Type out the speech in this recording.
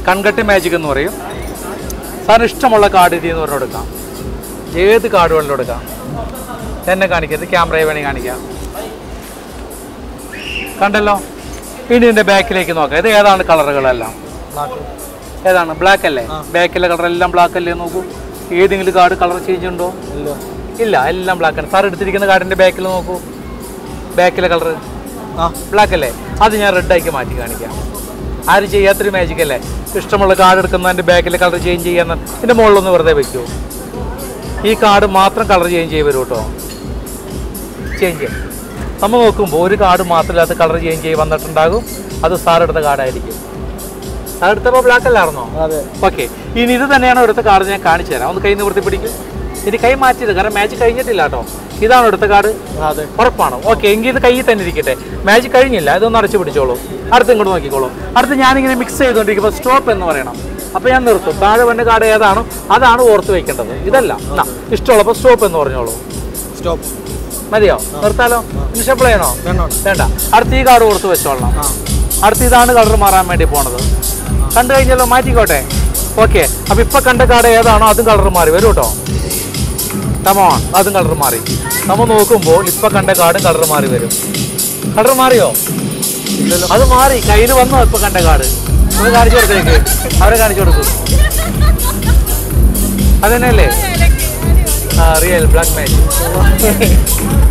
കൺകട്ടി magic എന്ന് പറയും സാറിന് ഇഷ്ടമുള്ള കാർഡ് ഇതിൽ നിന്ന് പറഞ്ഞ് കൊടുക്കാം ഏത് കാർഡ് വേണമെങ്കിലും എടുക്കാം എന്നെ കാണിക്കരുത് ക്യാമറയെ വേണമെങ്കിൽ കാണിക്കാം കണ്ടല്ലോ ഇനി ഇതിൻ്റെ ബാക്കിലേക്ക് നോക്കാം ഇത് ഏതാണ് കളറുകളെല്ലാം ഏതാണ് ബ്ലാക്ക് അല്ലേ ബാക്കിലെ കളർ എല്ലാം ബ്ലാക്ക് അല്ലേ നോക്കൂ ഏതെങ്കിലും കാർഡ് കളർ ചേഞ്ച് ഉണ്ടോ ഇല്ല ഇല്ല എല്ലാം ബ്ലാക്ക് ആണ് സാർ എടുത്തിരിക്കുന്ന കാർഡിൻ്റെ ബാക്കിൽ നോക്കൂ ബാക്കിലെ കളർ ആ ബ്ലാക്ക് അല്ലേ അത് ഞാൻ റെഡ് ആക്കി മാറ്റി കാണിക്കാം ആരും ചെയ്യാത്തൊരു മാജിക് അല്ലേ ഇഷ്ടമുള്ള കാർഡ് എടുക്കുന്നതിൻ്റെ ബാക്കിലെ കളർ ചേഞ്ച് ചെയ്യാൻ ഇതിൻ്റെ മുകളിലൊന്ന് വെറുതെ വെക്കൂ ഈ കാർഡ് മാത്രം കളർ ചേഞ്ച് ചെയ്ത് വരും കേട്ടോ ചേഞ്ച് ചെയ്യും നമ്മൾ നോക്കുമ്പോൾ ഒരു കാർഡ് മാത്രമില്ലാത്ത കളർ ചേഞ്ച് ചെയ്ത് വന്നിട്ടുണ്ടാകും അത് സാർ എടുത്ത കാർഡായിരിക്കും സാർ എടുത്തപ്പോൾ ബ്ലാക്ക് അല്ലായിരുന്നോ അതെ ഓക്കെ ഇനി ഇത് തന്നെയാണ് എടുത്ത കാർഡ് ഞാൻ കാണിച്ചു തരാം ഒന്ന് കൈ നിവർത്തി പിടിക്കും ഇനി കൈ മാറ്റിയത് കാരണം മാച്ച് കഴിഞ്ഞിട്ടില്ല കേട്ടോ ഇതാണ് എടുത്ത കാർഡ് അതെ ഉറപ്പാണോ ഓക്കെ എങ്കിൽ ഇത് കയ്യിൽ തന്നെ ഇരിക്കട്ടെ മാച്ച് കഴിഞ്ഞില്ല ഇതൊന്ന് അടച്ചു പിടിച്ചോളൂ അടുത്ത് ഇങ്ങോട്ട് നോക്കിക്കോളൂ അടുത്ത് ഞാനിങ്ങനെ മിക്സ് ചെയ്തുകൊണ്ടിരിക്കുമ്പോൾ സ്റ്റോപ്പ് എന്ന് പറയണം അപ്പോൾ ഞാൻ നിർത്തും താഴെ വന്ന കാർഡ് ഏതാണോ അതാണ് ഓർത്ത് വെക്കേണ്ടത് ഇതല്ല എന്നാ ഇഷ്ടമുള്ളപ്പോൾ സ്റ്റോപ്പ് എന്ന് പറഞ്ഞോളൂ സ്റ്റോപ്പ് മതിയോ നിർത്താലോ ഇനി ഷഫിൾ ചെയ്യണോ വേണ്ട വേണ്ട അടുത്ത ഈ കാർഡ് ഓർത്ത് വെച്ചോളണം അടുത്ത ഇതാണ് കളർ മാറാൻ വേണ്ടി പോണത് കണ്ടു കഴിഞ്ഞല്ലോ മാറ്റിക്കോട്ടെ ഓക്കെ അപ്പൊ ഇപ്പൊ കണ്ട കാർഡ് ഏതാണോ അതും കളർ മാറി വരും കേട്ടോ തമോൺ അതും കളർ മാറി നമ്മ നോക്കുമ്പോൾ ഇപ്പൊ കണ്ട കാർഡും കളർ മാറി വരും കളർ മാറിയോ അത് മാറി കയ്യിൽ വന്നോ ഇപ്പൊ കണ്ട കാർഡ് ഒന്ന് കാണിച്ചു കൊടുത്തേക്ക് അവരെ കാണിച്ചു കൊടുക്കും അതന്നെയല്ലേ ആ റിയൽ ബ്ലാക്ക് മാച്ച്